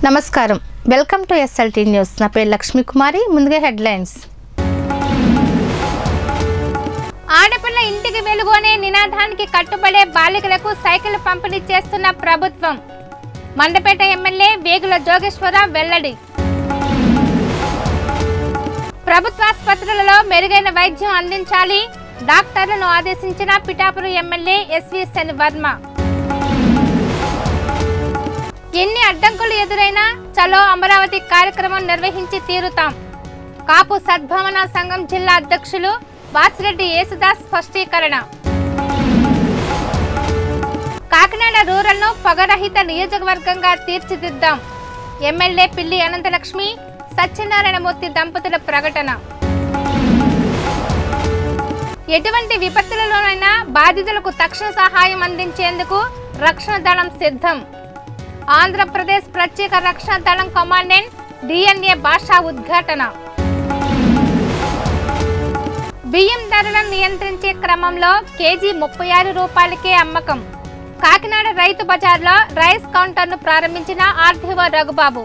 నమస్కారం welcome to SLT news నా పేరు లక్ష్మీ కుమారి ముందుగా హెడ్లైన్స్ ఆడపిల్ల ఇంటికి వెలుగు అనే నినాదానికి కట్టుబడే బాలికలకు సైకిల్ పంపిణీ చేస్తున్న ప్రభుత్వం మండపేట ఎమ్మెల్యే వేగుల జోగేశ్వరరావు వెల్లడి ప్రభుత్వాసుపత్రులలో మెరుగైన వైద్యం అందించాలి డాక్టర్లను ఆదేశించిన పిఠాపురం ఎమ్మెల్యే ఎస్వి సెన్ వర్మ ఎన్ని అడ్డంకులు ఎదురైనా చలో అమరావతి కార్యక్రమం నిర్వహించి తీరుతాం కాపు సద్భావన సంఘం జిల్లా అధ్యక్షులు వాసిరెడ్డి యేసుదాస్ స్పష్టీకరణ కాకినాడ రూరల్ ను పొగరహిత నియోజకవర్గంగా తీర్చిదిద్దాం ఎమ్మెల్యే పిల్లి అనంతలక్ష్మి సత్యనారాయణమూర్తి దంపతుల ప్రకటన ఎటువంటి విపత్తులలోనైనా బాధితులకు తక్షణ సహాయం అందించేందుకు రక్షణ దళం సిద్ధం ఆంధ్రప్రదేశ్ ప్రత్యేక రక్షణ దళం కమాండెంట్ డిఎన్ఏ భాషా ఉద్ఘాటన బియ్యం ధరలను నియంత్రించే క్రమంలో కేజీ ముప్పై ఆరు రూపాయలకే అమ్మకం కాకినాడ రైతు బజార్లో రైస్ కౌంటర్ను ప్రారంభించిన ఆర్టీఓ రఘుబాబు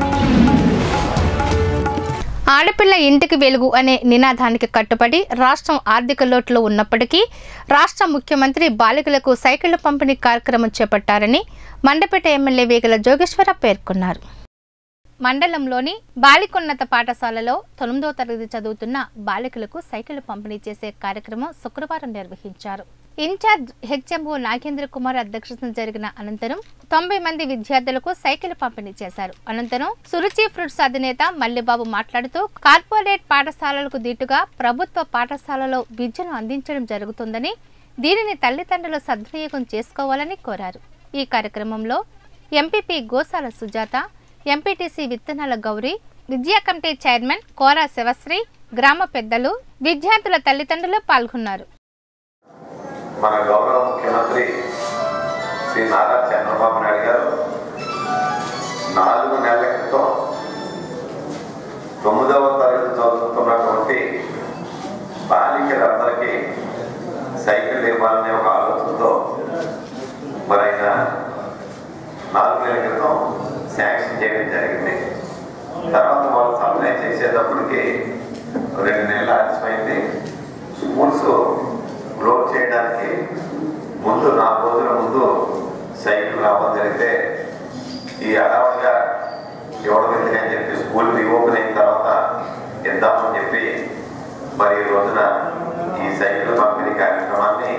ఆడపిల్ల ఇంటికి వెలుగు అనే నినాదానికి కట్టుబడి రాష్ట్రం ఆర్థిక లోటులో ఉన్నప్పటికీ రాష్ట్ర ముఖ్యమంత్రి బాలికలకు సైకిళ్ల పంపిణీ కార్యక్రమం చేపట్టారని మండపేట ఎమ్మెల్యే వేగల జోగేశ్వరరావు పేర్కొన్నారు మండలంలోని బాలికోన్నత పాఠశాలలో తొమ్మిదవ తరగతి చదువుతున్న బాలికలకు సైకిల్ పంపిణీ చేసే కార్యక్రమం శుక్రవారం నిర్వహించారు ఇన్ఛార్జ్ హెచ్ఎంఓ నాగేంద్ర కుమార్ అధ్యక్షతన జరిగిన అనంతరం తొంభై మంది విద్యార్థులకు సైకిల్ పంపిణీ చేశారు అనంతరం సురుచి ఫ్రూట్స్ అధినేత మల్లిబాబు మాట్లాడుతూ కార్పొరేట్ పాఠశాలలకు దీటుగా ప్రభుత్వ పాఠశాలలో విద్యను అందించడం జరుగుతుందని దీనిని తల్లిదండ్రులు సద్వినియోగం చేసుకోవాలని కోరారు ఈ కార్యక్రమంలో ఎంపీపీ గోసాల సుజాత ఎంపీటీసీ విత్తనాల గౌరీ విద్యా కమిటీ చైర్మన్ కోరా శివశ్రీ గ్రామ పెద్దలు విద్యార్థుల తల్లిదండ్రులు పాల్గొన్నారు మన గౌరవ ముఖ్యమంత్రి శ్రీ నారా చంద్రబాబు నాయుడు గారు నాలుగు నెలల క్రితం తొమ్మిదవ తరగతి చదువుతున్నటువంటి బాలికలందరికీ సైకిల్ ఇవ్వాలనే ఒక ఆలోచనతో మరి ఆయన నాలుగు నెలల క్రితం శాంక్షన్ చేయడం జరిగింది తర్వాత వాళ్ళు సప్లై చేసేటప్పటికి రెండు నెలలు ఆలస్యమైంది స్కూల్స్ క్లోజ్ చేయడానికి ముందు నాలుగు రోజుల ముందు సైకిల్ రావడం జరిగితే ఈ అడావుడిగా ఇవ్వడం ఎందుకని చెప్పి స్కూల్ రీఓపెన్ అయిన తర్వాత ఇద్దామని చెప్పి మరి ఈ రోజున ఈ సైకిల్ పంపిణీ కార్యక్రమాన్ని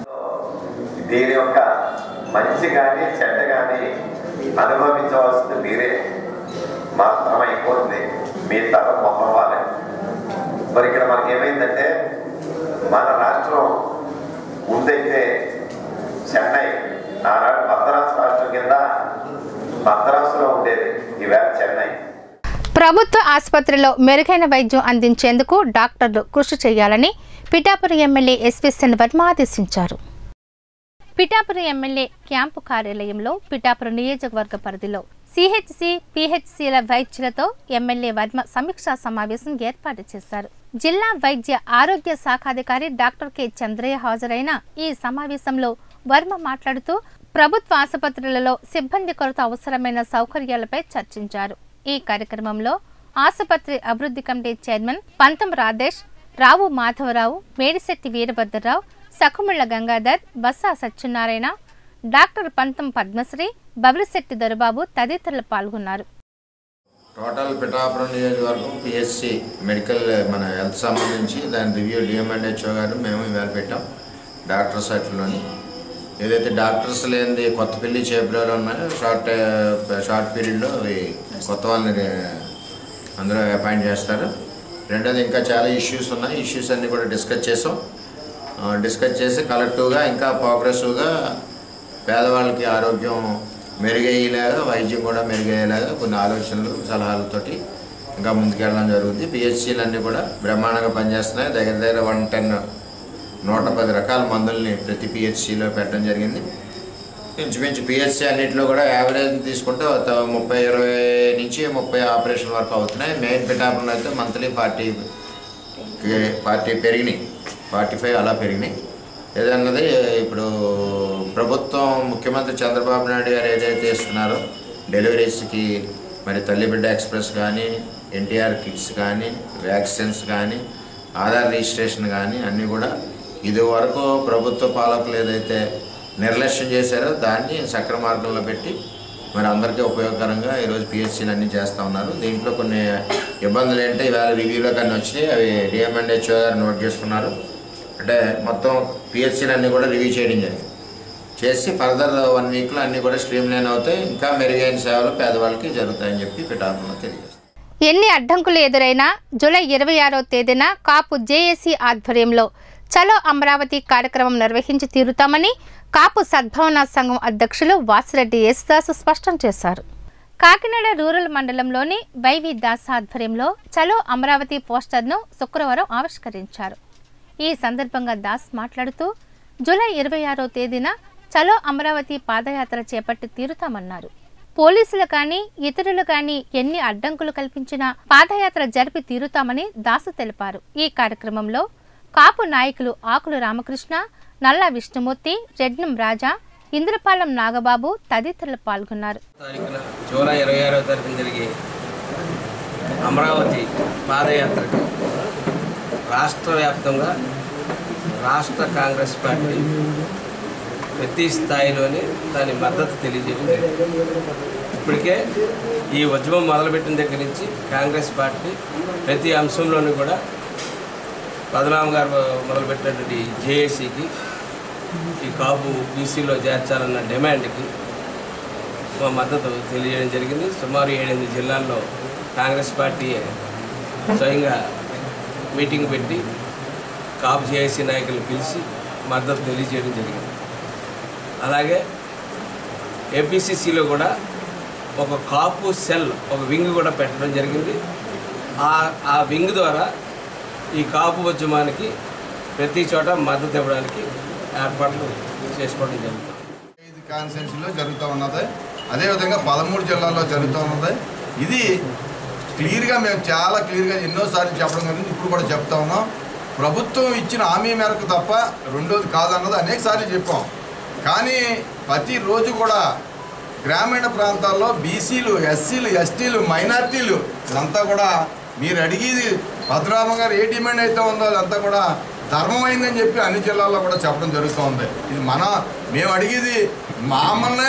దీని యొక్క మంచి కానీ చెడ్డ కానీ అనుభవించవలసింది మీరే మా తరం అయిపోతుంది మీ తరం మొహవ్వాలి మరి ఇక్కడ మనకి ఏమైందంటే మన రాష్ట్రం ముందైతే చెన్నై ఆనాడు మద్రాసు రాష్ట్రం కింద మద్రాసులో ఉండేది ఈవేళ చెన్నై ప్రభుత్వ ఆసుపత్రిలో మెరుగైన వైద్యం అందించేందుకు డాక్టర్లు కృషి చేయాలని పిఠాపురం ఎమ్మెల్యే ఎస్వి సెన్ వర్మ ఆదేశించారు పిఠాపురం ఎమ్మెల్యే క్యాంపు కార్యాలయంలో పిఠాపురం నియోజకవర్గ పరిధిలో సిహెచ్సి పిహెచ్సిల వైద్యులతో ఎమ్మెల్యే వర్మ సమీక్షా సమావేశం ఏర్పాటు చేశారు జిల్లా వైద్య ఆరోగ్య శాఖాధికారి డాక్టర్ కె చంద్రయ్య హాజరైన ఈ సమావేశంలో వర్మ మాట్లాడుతూ ప్రభుత్వ ఆసుపత్రులలో సిబ్బంది కొరత అవసరమైన సౌకర్యాలపై చర్చించారు ఈ కార్యక్రమంలో ఆసుపత్రి అభివృద్ధి committee chairman Pantham Radhesh Rao Madhavarao Medisetti Veerabhadrarao Sakumulla Gangadhar Bassa Satyanarayana doctor Pantham Padmasri బబిలిశెట్టి Dorababu తదితరులు పాల్గొన్నారు టోటల్ పిఠాపురం నియోజకవర్గం పిఎస్సి మెడికల్ మన హెల్త్ సంబంధించి దాని రివ్యూ డిఎంఎన్హెచ్ఓ గారు మేము ఇవాళ పెట్టాం డాక్టర్స్ అట్లోని ఏదైతే డాక్టర్స్ లేనిది కొత్త పెళ్లి చేపలు ఉన్నాయో షార్ట్ షార్ట్ పీరియడ్లో అవి కొత్త వాళ్ళని అందరూ అపాయింట్ చేస్తారు రెండోది ఇంకా చాలా ఇష్యూస్ ఉన్నాయి ఇష్యూస్ అన్నీ కూడా డిస్కస్ చేసాం ఆ, డిస్కస్ చేసి కలెక్టివ్గా ఇంకా ప్రోగ్రెసివ్గా పేదవాళ్ళకి ఆరోగ్యం మెరుగయ్యేలాగా వైద్యం కూడా మెరుగయ్యేలాగా కొన్ని ఆలోచనలు సలహాలతోటి ఇంకా ముందుకెళ్ళడం జరుగుతుంది పిహెచ్సీలు అన్నీ కూడా బ్రహ్మాండంగా పనిచేస్తున్నాయి దగ్గర దగ్గర వన్ టెన్ నూట పది రకాల మందుల్ని ప్రతి పిహెచ్సిలో పెట్టడం జరిగింది ఇంచుమించు పిహెచ్సి అన్నింటిలో కూడా యావరేజ్ తీసుకుంటే ఒక ముప్పై ఇరవై నుంచి ముప్పై ఆపరేషన్ వరకు అవుతున్నాయి మెయిన్ పిఠాపురంలో అయితే మంత్లీ ఫార్టీ ఫార్టీ పెరిగినాయి ఫార్టీ ఫైవ్ అలా పెరిగినాయి ఏదన్నది ఇప్పుడు ప్రభుత్వం ముఖ్యమంత్రి చంద్రబాబు నాయుడు గారు ఏదైతే ఇస్తున్నారో డెలివరీస్కి మరి తల్లి బిడ్డ ఎక్స్ప్రెస్ కానీ ఎన్టీఆర్ కిట్స్ కానీ వ్యాక్సిన్స్ కానీ ఆధార్ రిజిస్ట్రేషన్ కానీ అన్నీ కూడా ఇది వరకు ప్రభుత్వ పాలకులు ఏదైతే నిర్లక్ష్యం చేశారో దాన్ని సక్రమ మార్గంలో పెట్టి మరి అందరికీ ఉపయోగకరంగా ఈరోజు పిహెచ్సీలు అన్నీ చేస్తూ ఉన్నారు దీంట్లో కొన్ని ఇబ్బందులు ఏంటంటే ఇవాళ రివ్యూలో కానీ వచ్చినాయి అవి డిఎంఎండ్హెచ్ఓ గారు నోట్ చేసుకున్నారు అంటే మొత్తం పిహెచ్సీలు అన్నీ కూడా రివ్యూ చేయడం జరిగింది చేసి ఫర్దర్ వన్ వీక్లో అన్నీ కూడా స్ట్రీమ్ లైన్ అవుతాయి ఇంకా మెరుగైన సేవలు పేదవాళ్ళకి జరుగుతాయని చెప్పి పిఠాపురంలో తెలియజేస్తారు ఎన్ని అడ్డంకులు ఎదురైనా జూలై ఇరవై ఆరో తేదీన కాపు జేఏసీ ఆధ్వర్యంలో చలో అమరావతి కార్యక్రమం నిర్వహించి తీరుతామని కాపు సద్భావన సంఘం అధ్యక్షులు వాసిరెడ్డి యేసుదాసు స్పష్టం చేశారు కాకినాడ రూరల్ మండలంలోని వైవి దాస్ ఆధ్వర్యంలో చలో అమరావతి పోస్టర్ను శుక్రవారం ఆవిష్కరించారు ఈ సందర్భంగా దాస్ మాట్లాడుతూ జూలై ఇరవై ఆరో తేదీన చలో అమరావతి పాదయాత్ర చేపట్టి తీరుతామన్నారు పోలీసులు కానీ ఇతరులు కానీ ఎన్ని అడ్డంకులు కల్పించినా పాదయాత్ర జరిపి తీరుతామని దాసు తెలిపారు ఈ కార్యక్రమంలో కాపు నాయకులు ఆకులు రామకృష్ణ నల్ల విష్ణుమూర్తి రెడ్నం రాజా ఇంద్రపాలెం నాగబాబు తదితరులు పాల్గొన్నారు తారీఖున జూలై ఇరవై ఆరో తారీఖున జరిగే అమరావతి పాదయాత్రకు రాష్ట్ర వ్యాప్తంగా రాష్ట్ర కాంగ్రెస్ పార్టీ ప్రతి స్థాయిలోనే దాని మద్దతు తెలియజేయడం జరిగింది. ఇప్పటికే ఈ ఉద్యమం మొదలుపెట్టిన దగ్గర నుంచి కాంగ్రెస్ పార్టీ ప్రతి అంశంలోనూ కూడా పద్మనాభం గారు మొదలుపెట్టినటువంటి జేఏసీకి ఈ కాపు బీసీలో చేర్చాలన్న డిమాండ్కి మా మద్దతు తెలియజేయడం జరిగింది సుమారు ఏడెనిమిది జిల్లాల్లో కాంగ్రెస్ పార్టీ స్వయంగా మీటింగ్ పెట్టి కాపు జేఏసీ నాయకులు పిలిచి మద్దతు తెలియజేయడం జరిగింది అలాగే ఏపీసీసీలో కూడా ఒక కాపు సెల్ ఒక వింగ్ కూడా పెట్టడం జరిగింది ఆ ఆ వింగ్ ద్వారా ఈ కాపు ఉద్యమానికి ప్రతి చోట మద్దతు ఇవ్వడానికి ఏర్పాట్లు చేసుకోవడం జరుగుతుంది ఐదు కాన్స్టిట్యూన్సీలో జరుగుతూ ఉన్నది అదేవిధంగా పదమూడు జిల్లాల్లో జరుగుతూ ఉన్నది ఇది క్లియర్గా మేము చాలా క్లియర్గా ఎన్నోసార్లు చెప్పడం జరిగింది ఇప్పుడు కూడా చెప్తా ఉన్నాం ప్రభుత్వం ఇచ్చిన హామీ మేరకు తప్ప రెండోది కాదన్నది అనేక సార్లు చెప్పాం కానీ ప్రతిరోజు కూడా గ్రామీణ ప్రాంతాల్లో బీసీలు ఎస్సీలు ఎస్టీలు మైనార్టీలు ఇదంతా కూడా మీరు అడిగేది భద్రామ గారు ఏ డిమాండ్ అయితే ఉందో అదంతా కూడా ధర్మమైందని చెప్పి అన్ని జిల్లాల్లో కూడా చెప్పడం జరుగుతూ ఉంది ఇది మన మేము అడిగేది మామల్నే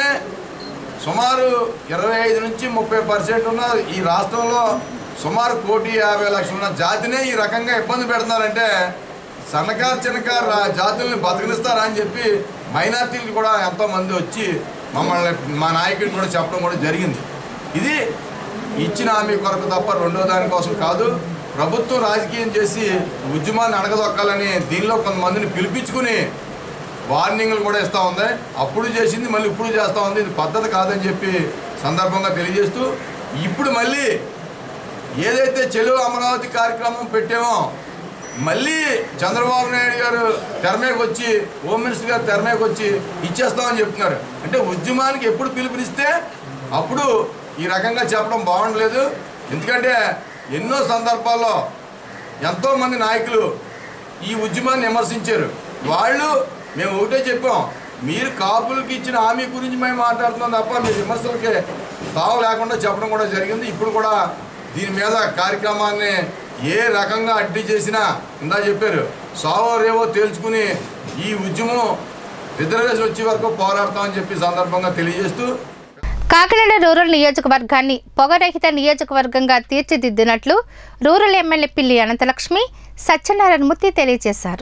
సుమారు ఇరవై ఐదు నుంచి ముప్పై పర్సెంట్ ఉన్న ఈ రాష్ట్రంలో సుమారు కోటి యాభై లక్షలు ఉన్న జాతినే ఈ రకంగా ఇబ్బంది పెడుతున్నారంటే సన్నకారు చిన్నకారు రా- జాతుల్ని బతకనిస్తారా అని చెప్పి మైనార్టీలు కూడా ఎంతోమంది వచ్చి మమ్మల్ని మా నాయకుడిని కూడా చెప్పడం కూడా జరిగింది ఇది ఇచ్చిన హామీ కొరకు తప్ప రెండో దానికోసం కాదు ప్రభుత్వం రాజకీయం చేసి ఉద్యమాన్ని అణగదొక్కాలని దీనిలో కొంతమందిని పిలిపించుకుని వార్నింగ్లు కూడా ఇస్తూ ఉంది అప్పుడు చేసింది మళ్ళీ ఇప్పుడు చేస్తూ ఉంది ఇది పద్ధతి కాదని చెప్పి సందర్భంగా తెలియజేస్తూ ఇప్పుడు మళ్ళీ ఏదైతే చెలువు అమరావతి కార్యక్రమం పెట్టామో మళ్ళీ చంద్రబాబు నాయుడు గారు తెరమేకి వచ్చి హోమ్ మినిస్టర్ గారు తెరమేకి వచ్చి ఇచ్చేస్తామని చెప్తున్నారు అంటే ఉద్యమానికి ఎప్పుడు పిలుపునిస్తే అప్పుడు ఈ రకంగా చెప్పడం బాగుండలేదు ఎందుకంటే ఎన్నో సందర్భాల్లో ఎంతోమంది నాయకులు ఈ ఉద్యమాన్ని విమర్శించారు వాళ్ళు మేము ఒకటే చెప్పాం మీరు కాపులకి ఇచ్చిన హామీ గురించి మేము మాట్లాడుతున్నాం తప్ప మీ విమర్శలకి తావు లేకుండా చెప్పడం కూడా జరిగింది ఇప్పుడు కూడా దీని మీద కార్యక్రమాన్ని ఏ రకంగా అడ్డి చేసినా ఇందా చెప్పారు సావో రేవో తేల్చుకుని ఈ ఉద్యమం రిజర్వేషన్ వచ్చే వరకు పోరాడతామని చెప్పి సందర్భంగా తెలియజేస్తూ కాకినాడ రూరల్ నియోజకవర్గాన్ని పొగరహిత నియోజకవర్గంగా తీర్చిదిద్దినట్లు రూరల్ ఎమ్మెల్యే పిల్లి అనంతలక్ష్మి సత్యనారాయణమూర్తి తెలియజేశారు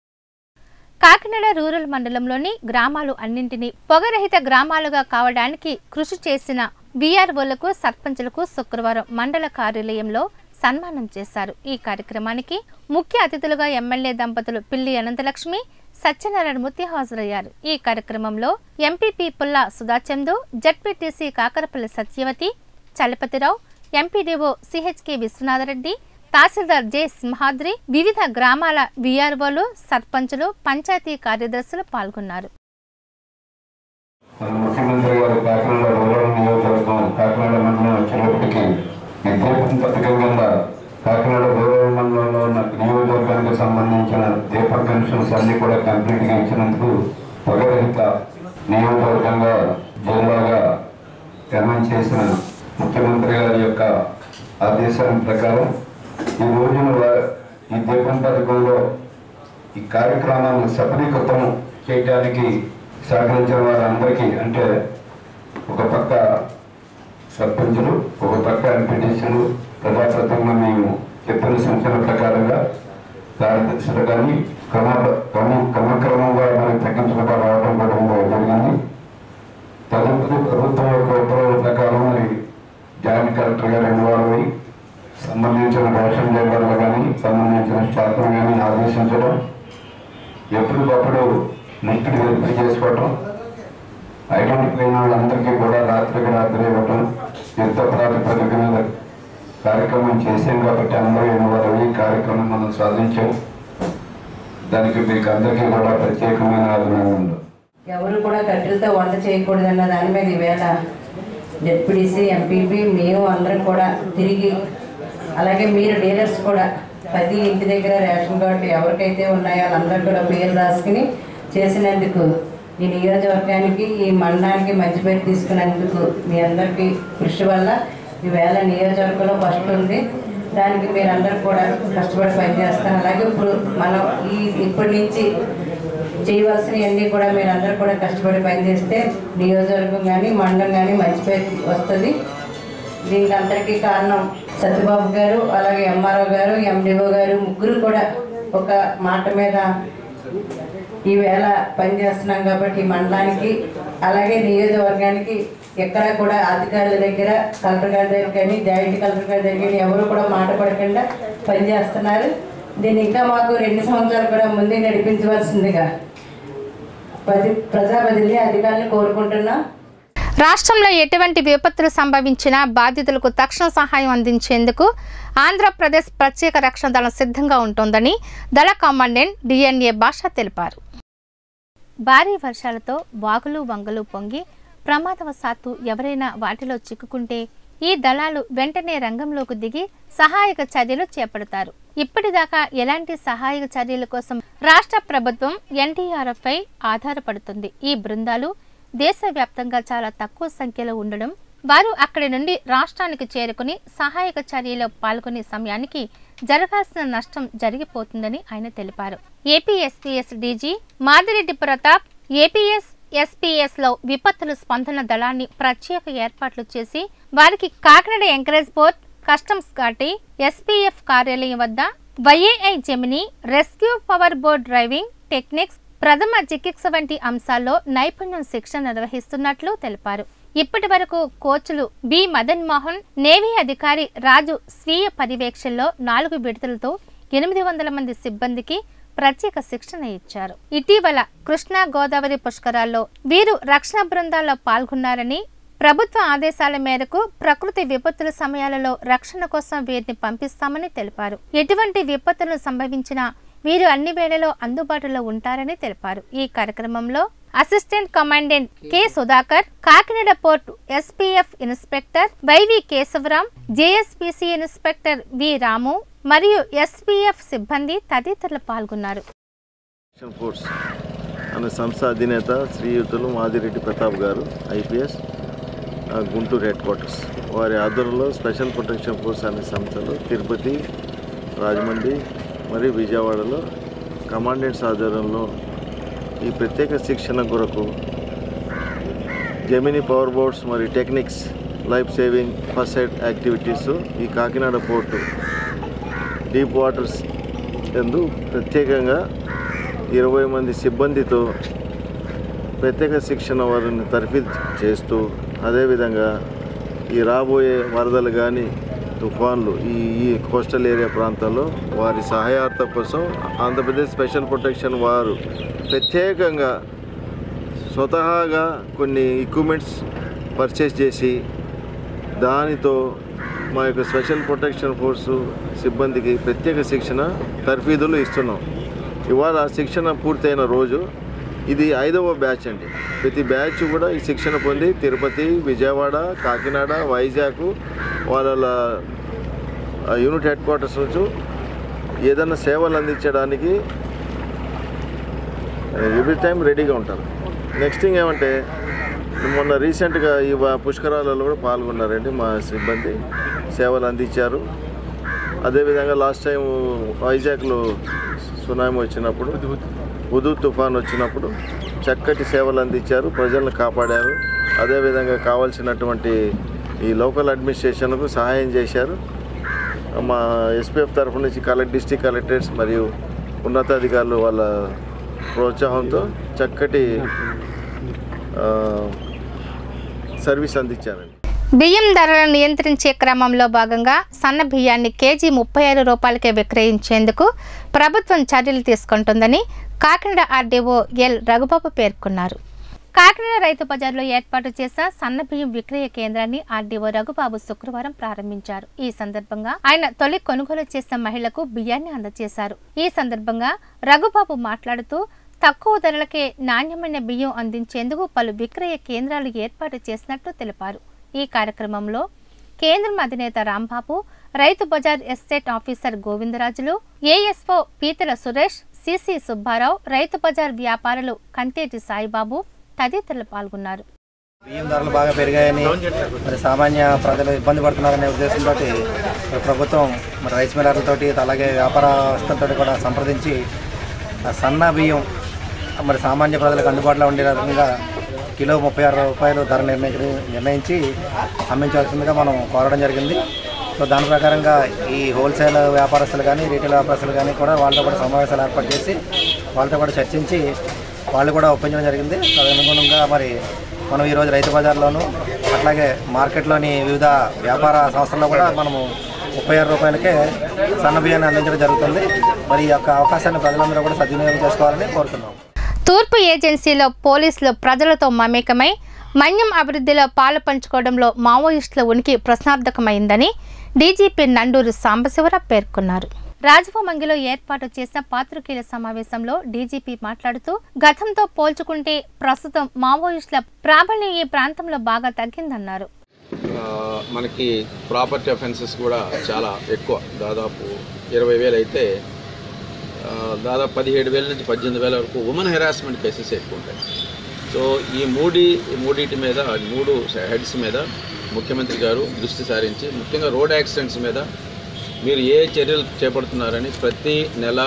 కాకినాడ రూరల్ మండలంలోని గ్రామాలు అన్నింటినీ పొగరహిత గ్రామాలుగా కావడానికి కృషి చేసిన బీఆర్ఓలకు సర్పంచులకు శుక్రవారం మండల కార్యాలయంలో సన్మానం చేశారు ఈ కార్యక్రమానికి ముఖ్య అతిథులుగా ఎమ్మెల్యే దంపతులు పిల్లి అనంతలక్ష్మి సత్యనారాయణమూర్తి హాజరయ్యారు ఈ కార్యక్రమంలో MPP Pulla Sudhachandu ZPTC Kakarapalli Satyavathi Chalapathirao MPDO CHK Viswanathareddy తహసీల్దార్ జె సింహాద్రి వివిధ గ్రామాల వీఆర్ఓలు సర్పంచులు పంచాయతీ కార్యదర్శులు పాల్గొన్నారు మన ముఖ్యమంత్రి గారు కాకినాడ రూరల్ నియోజకవర్గం కాకినాడ మండలం వచ్చినప్పటికీ ఈ దీపం పథకం కింద కాకినాడ రూరల్ మండలంలో ఉన్న నియోజకవర్గానికి సంబంధించిన దీప పెన్షన్స్ అన్ని కూడా కంప్లీట్గా ఇచ్చినందుకు పొగరహిత నియోజకవర్గంగా జిల్లాగా నిర్ణయం చేసిన ముఖ్యమంత్రి గారి యొక్క ఆదేశాల ప్రకారం ఈ రోజున వా- ఈ దీపం పథకంలో ఈ కార్యక్రమాన్ని సఫలీకృతం చేయడానికి సహకరించిన వారందరికీ అంటే ఒక పక్క సర్పంచులు ఒక పక్క ఎంపీటీసీలు ప్రజాప్రతినిధులు మేము చెప్పిన సూచన ప్రకారంగా కార్యదర్శులు కానీ క్రమ క్రమ క్రమక్రమంగా మరి తగ్గించుకుంటూ రావడం కూడా జరిగింది తదుపరి ప్రభుత్వం యొక్క ఉత్తర్వుల ప్రకారం మరి జాయింట్ కలెక్టర్ గారు ఇన్వాల్వ్ అయ్యి సంబంధించిన రేషన్ డీలర్లు కానీ సంబంధించిన స్టాఫ్ను కానీ ఆదేశించడం ఎప్పటికప్పుడు లిస్టులు వెరిఫై చేసుకోవటం ఐడెంటిఫై అయిన వాళ్ళందరికీ కూడా రాత్రికి రాత్రి ఇవ్వటం యుద్ధ ప్రాతిపదిక మీద కార్యక్రమం చేసాం కాబట్టి అందరూ ఇన్వాల్వ్ అయ్యి కార్యక్రమం మనం సాధించాం దానికి మీకు అందరికీ కూడా ప్రత్యేకమైన అభినందనలు ఎవరు కూడా కట్టెలతో వంట చేయకూడదన్న దాని మీద ఈవేళ జెడ్పీడీసీ ఎంపీపీ మేము అందరం కూడా తిరిగి అలాగే మీరు డీలర్స్ కూడా ప్రతి ఇంటి దగ్గర రేషన్ కార్డు ఎవరికైతే ఉన్నాయో వాళ్ళందరూ కూడా పేరు రాసుకుని చేసినందుకు ఈ నియోజకవర్గానికి ఈ మండలానికి మంచి పేరు తీసుకున్నందుకు మీ అందరికీ కృషి వల్ల ఈవేళ నియోజకవర్గంలో ఫస్ట్ ఉంది దానికి మీరందరూ కూడా కష్టపడి పనిచేస్తారు అలాగే ఇప్పుడు మనం ఈ ఇప్పటి నుంచి చేయవలసినవన్నీ కూడా మీరు అందరూ కూడా కష్టపడి పనిచేస్తే నియోజకవర్గం కానీ మండలం కానీ మంచి పేరు వస్తుంది దీనికి అందరికీ కారణం సత్యబాబు గారు అలాగే ఎంఆర్ఓ గారు ఎండిఓ గారు ముగ్గురు కూడా ఒక మాట మీద ఈవేళ పనిచేస్తున్నాం కాబట్టి ఈ మండలానికి అలాగే నియోజకవర్గానికి ఎక్కడ కూడా అధికారుల దగ్గర కలెక్టర్ గారి దగ్గర కానీ జాయింట్ కలెక్టర్ గారి దగ్గర కానీ ఎవరు కూడా మాట పడకుండా పనిచేస్తున్నారు దీన్ని ఇంకా మాకు రెండు సంవత్సరాలు కూడా ముందే నడిపించవలసిందిగా ప్రతి ప్రజాప్రతినిధి అధికారులను కోరుకుంటున్నాం రాష్ట్రంలో ఎటువంటి విపత్తులు సంభవించినా బాధితులకు తక్షణ సహాయం అందించేందుకు ఆంధ్రప్రదేశ్ ప్రత్యేక రక్షణ దళం సిద్ధంగా ఉంటోందని దళ కమాండెంట్ డిఎన్ఏ భాష తెలిపారు భారీ వర్షాలతో వాగులు వంగలు పొంగి ప్రమాదవశాత్తు ఎవరైనా వాటిలో చిక్కుకుంటే ఈ దళాలు వెంటనే రంగంలోకి దిగి సహాయక చర్యలు చేపడతారు ఇప్పటిదాకా ఎలాంటి సహాయక చర్యల కోసం రాష్ట్ర ప్రభుత్వం ఎన్డీఆర్ఎఫ్పై ఆధారపడుతుంది ఈ బృందాలు దేశవ్యాప్తంగా చాలా తక్కువ సంఖ్యలో ఉండడం వారు అక్కడి నుండి రాష్ట్రానికి చేరుకుని సహాయక చర్యలో పాల్గొనే సమయానికి జరగాల్సిన నష్టం జరిగిపోతుందని ఆయన తెలిపారు APSPS DG Madireddy Pratap APS SPS లో విపత్తుల స్పందన దళాన్ని ప్రత్యేక ఏర్పాట్లు చేసి వారికి కాకినాడ ఎంకరేజ్ బోర్డ్ కస్టమ్స్ ఘాటి ఎస్పీఎఫ్ కార్యాలయం వద్ద YAI Gemini rescue power board driving techniques ప్రథమ చికిత్స వంటి అంశాల్లో నైపుణ్యం శిక్షణ నిర్వహిస్తున్నట్లు తెలిపారు ఇప్పటి వరకు కోచ్లు బి మదన్ మోహన్ నేవీ అధికారి రాజు స్వీయ పర్యవేక్షణలో నాలుగు విడతలతో ఎనిమిది వందల మంది సిబ్బందికి ప్రత్యేక శిక్షణ ఇచ్చారు ఇటీవల కృష్ణా గోదావరి పుష్కరాల్లో వీరు రక్షణ బృందాల్లో పాల్గొన్నారని ప్రభుత్వ ఆదేశాల మేరకు ప్రకృతి విపత్తుల సమయాలలో రక్షణ కోసం వీరిని పంపిస్తామని తెలిపారు ఎటువంటి విపత్తులు సంభవించినా వీరు అన్ని వేళలో అందుబాటులో ఉంటారని తెలిపారు ఈ కార్యక్రమంలో assistant commandant K Sudhakar Kakinada port SPF inspector YV Kesavaram JSPC inspector V Ramu మరియు ఎస్పీఎఫ్ సిబ్బంది తదితరులు పాల్గొన్నారు యాక్షన్ ఫోర్స్ అనే సంస్థ అధినేత శ్రీయుతులు మాదిరెడ్డి ప్రతాప్ గారు ఐపీఎస్ ఆ, గుంటూరు హెడ్ క్వార్టర్స్ వారి ఆధ్వర్యంలో స్పెషల్ ప్రొటెక్షన్ ఫోర్స్ అనే సంస్థలు తిరుపతి రాజమండ్రి మరియు విజయవాడలో కమాండెంట్స్ ఆధ్వర్యంలో ఈ ప్రత్యేక శిక్షణ కొరకు జెమినీ పవర్ బోర్డ్స్ మరియు techniques life saving first aid activities ఈ కాకినాడ పోర్టు డీప్ వాటర్స్ ఎందు ప్రత్యేకంగా ఇరవై మంది సిబ్బందితో ప్రత్యేక శిక్షణ వారిని తర్ఫీదు చేస్తూ అదేవిధంగా ఈ రాబోయే వరదలు కానీ తుఫాన్లు ఈ ఈ కోస్టల్ ఏరియా ప్రాంతాల్లో వారి సహాయార్థ కోసం ఆంధ్రప్రదేశ్ స్పెషల్ ప్రొటెక్షన్ వారు ప్రత్యేకంగా స్వతహాగా కొన్ని ఎక్విప్మెంట్స్ పర్చేస్ చేసి దానితో మా యొక్క స్పెషల్ ప్రొటెక్షన్ ఫోర్సు సిబ్బందికి ప్రత్యేక శిక్షణ తర్ఫీదులు ఇస్తున్నాం ఇవాళ శిక్షణ పూర్తయిన రోజు ఇది ఐదవ బ్యాచ్ అండి ప్రతి బ్యాచ్ కూడా ఈ శిక్షణ పొంది తిరుపతి విజయవాడ కాకినాడ వైజాగ్ వాళ్ళ ఆ, యూనిట్ హెడ్ క్వార్టర్స్ నుంచి ఏదైనా సేవలు అందించడానికి ఎవ్రీ టైం రెడీగా ఉంటారు నెక్స్ట్ థింగ్ ఏమంటే మొన్న రీసెంట్గా ఈ వ- పుష్కరాలలో కూడా పాల్గొన్నారండి మా సిబ్బంది సేవలు అందించారు అదేవిధంగా లాస్ట్ టైం వైజాగ్లో సునామీ వచ్చినప్పుడు ఉదు తుఫాన్ వచ్చినప్పుడు చక్కటి సేవలు అందించారు ప్రజలను కాపాడారు అదేవిధంగా కావాల్సినటువంటి ఈ లోకల్ అడ్మినిస్ట్రేషన్కు సహాయం చేశారు మా ఎస్పీఎఫ్ తరఫు నుంచి కలెక్ట్ డిస్టిక్ కలెక్టరేట్స్ మరియు ఉన్నతాధికారులు వాళ్ళ ప్రోత్సాహంతో చక్కటి ఆ, సర్వీస్ అందించారండి బియ్యం ధరలను నియంత్రించే క్రమంలో భాగంగా సన్న బియ్యాన్ని కేజీ ముప్పై ఆరు రూపాయలకే విక్రయించేందుకు ప్రభుత్వం చర్యలు తీసుకుంటుందని కాకినాడ ఆర్డీఓ ఎల్ రఘుబాబు పేర్కొన్నారు కాకినాడ రైతు బజార్లో ఏర్పాటు చేసిన సన్న బియ్యం విక్రయ కేంద్రాన్ని ఆర్డీఓ రఘుబాబు శుక్రవారం ప్రారంభించారు ఈ సందర్భంగా ఆయన తొలి కొనుగోలు చేసిన మహిళకు బియ్యాన్ని అందజేశారు ఈ సందర్భంగా రఘుబాబు మాట్లాడుతూ తక్కువ ధరలకే నాణ్యమైన బియ్యం అందించేందుకు పలు విక్రయ కేంద్రాలు ఏర్పాటు చేసినట్లు తెలిపారు ఈ కార్యక్రమంలో కేంద్రం అధినేత రాంబాబు రైతు బజార్ estate officer Govindarajulu ASO Peethala Suresh CC Subbarao రైతు బజార్ వ్యాపారులు కంతేటి సాయిబాబు తదితరులు పాల్గొన్నారు బియ్యం ధరలు బాగా పెరిగాయని మరి సామాన్య ప్రజలు ఇబ్బంది పడుతున్నారనే ఉద్దేశంతో ప్రభుత్వం మరి రైస్ మిల్లర్లతోటి అలాగే వ్యాపారస్తులతో కూడా సంప్రదించి ఆ సన్న బియ్యం మరి సామాన్య ప్రజలకు అందుబాటులో ఉండే విధంగా కిలో ముప్పై ఆరు రూపాయలు ధర నిర్ణయించి నిర్ణయించి అమ్మించాల్సిందిగా మనం కోరడం జరిగింది సో దాని ప్రకారంగా ఈ హోల్సేల్ వ్యాపారస్తులు కానీ రీటైల్ వ్యాపారస్తులు కానీ కూడా వాళ్ళతో కూడా సమావేశాలు ఏర్పాటు చేసి వాళ్ళతో కూడా చర్చించి వాళ్ళు కూడా ఒప్పించడం జరిగింది తదనుగుణంగా మరి మనం ఈరోజు రైతు బజార్లోను అట్లాగే మార్కెట్లోని వివిధ వ్యాపార సంస్థల్లో కూడా మనము ముప్పై ఆరు రూపాయలకే సన్న బియ్యాన్ని అందించడం జరుగుతుంది మరి ఈ యొక్క అవకాశాన్ని ప్రజలందరూ కూడా సద్వినియోగం చేసుకోవాలని కోరుతున్నాం తూర్పు ఏజెన్సీలో పోలీసులు ప్రజలతో మమేకమై మన్యం అభివృద్ధిలో పాలు పంచుకోవడంలో మావోయిస్టుల ఉనికి ప్రశ్నార్థకమైందని డీజీపీ నండూరు సాంబశివరావు పేర్కొన్నారు రాజభవమంగిలో ఏర్పాటు చేసిన పాత్రికేయుల సమావేశంలో డీజీపీ మాట్లాడుతూ గతంతో పోల్చుకుంటే ప్రస్తుతం మావోయిస్టుల ప్రాబల్యం ఈ ప్రాంతంలో బాగా తగ్గిందన్నారు ఆ, మనకి ప్రాపర్టీ అఫెన్సెస్ కూడా చాలా ఎక్కువ దాదాపు ఇరవై వేలు అయితే ఆ, దాదాపు పదిహేడు వేల నుంచి పద్దెనిమిది వేల వరకు ఉమెన్ హెరాస్మెంట్ కేసెస్ ఎక్కువ ఉంటాయి సో ఈ మూడి ఈ మూడింటి మీద మూడు హెడ్స్ మీద ముఖ్యమంత్రి గారు దృష్టి సారించి ముఖ్యంగా రోడ్ యాక్సిడెంట్స్ మీద మీరు ఏ చర్యలు చేపడుతున్నారని ప్రతి నెల